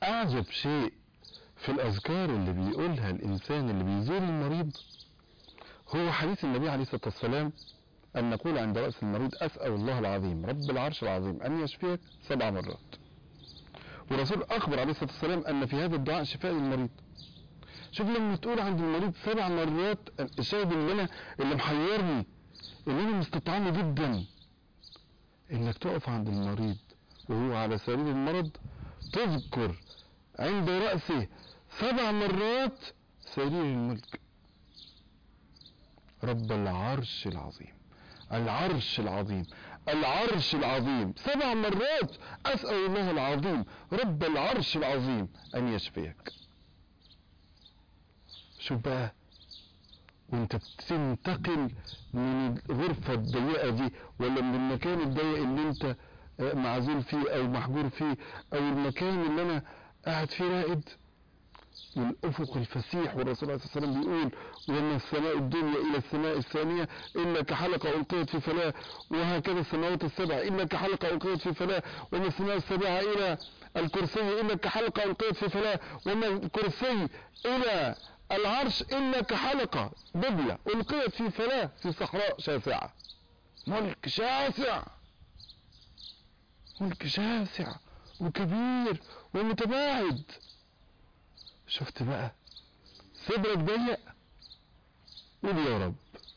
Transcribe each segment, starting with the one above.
اعجب شيء في الاذكار اللي بيقولها الانسان اللي بيزور المريض هو حديث النبي عليه الصلاه والسلام ان نقول عند راس المريض اسال الله العظيم رب العرش العظيم ان يشفيك سبع مرات والرسول اخبر عليه الصلاه والسلام ان في هذا الدعاء شفاء للمريض شوف لما تقول عند المريض سبع مرات الشاهد اللي انا اللي محيرني اللي انا مستطعمه جدا انك تقف عند المريض وهو على سرير المرض تذكر عند رأسه سبع مرات سرير الملك رب العرش العظيم العرش العظيم العرش العظيم سبع مرات أسأل الله العظيم رب العرش العظيم أن يشفيك شوف بقى وانت بتنتقل من الغرفة الضيقة دي ولا من المكان الضيق اللي انت آه، معزول فيه او محجور فيه او المكان اللي انا قاعد فيه رائد للأفق الفسيح والرسول عليه الصلاة والسلام بيقول ومن السماء الدنيا إلى السماء الثانية إلا كحلقة ألقيت في فلاة وهكذا السماوات السبع إلا كحلقة ألقيت في فلاة ومن السماء السبعة إلى الكرسي إلا كحلقة ألقيت في فلاة ومن الكرسي إلى العرش إلا كحلقة دبلة ألقيت في فلاة في صحراء شاسعة ملك شاسع ملك شاسع وكبير ومتباعد شفت بقى صدرك ضيق قول يا رب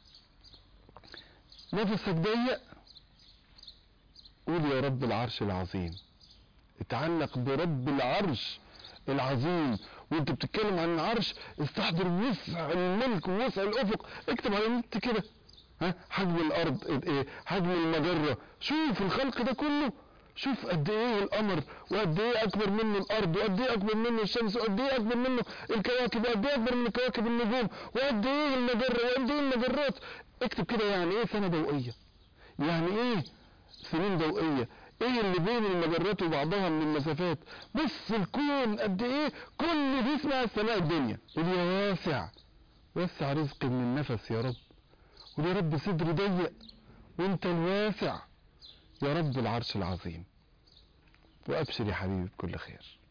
نفسك ضيق قول يا رب العرش العظيم اتعلق برب العرش العظيم وانت بتتكلم عن العرش استحضر وسع الملك ووسع الافق اكتب على النت كده ها حجم الارض ايه حجم المجره شوف الخلق ده كله شوف قد ايه القمر وقد ايه اكبر منه الارض وقد ايه اكبر منه الشمس وقد ايه اكبر منه الكواكب وقد ايه اكبر من كواكب النجوم وقد ايه المجره وقد ايه المجرات اكتب كده يعني ايه سنه ضوئيه يعني ايه سنين ضوئيه ايه اللي بين المجرات وبعضها من المسافات بص الكون قد ايه كل دي اسمها السماء الدنيا قول يا واسع وسع رزقي من النفس يا رب قول يا رب صدري ضيق وانت الواسع يا رب العرش العظيم وابشر يا حبيبي بكل خير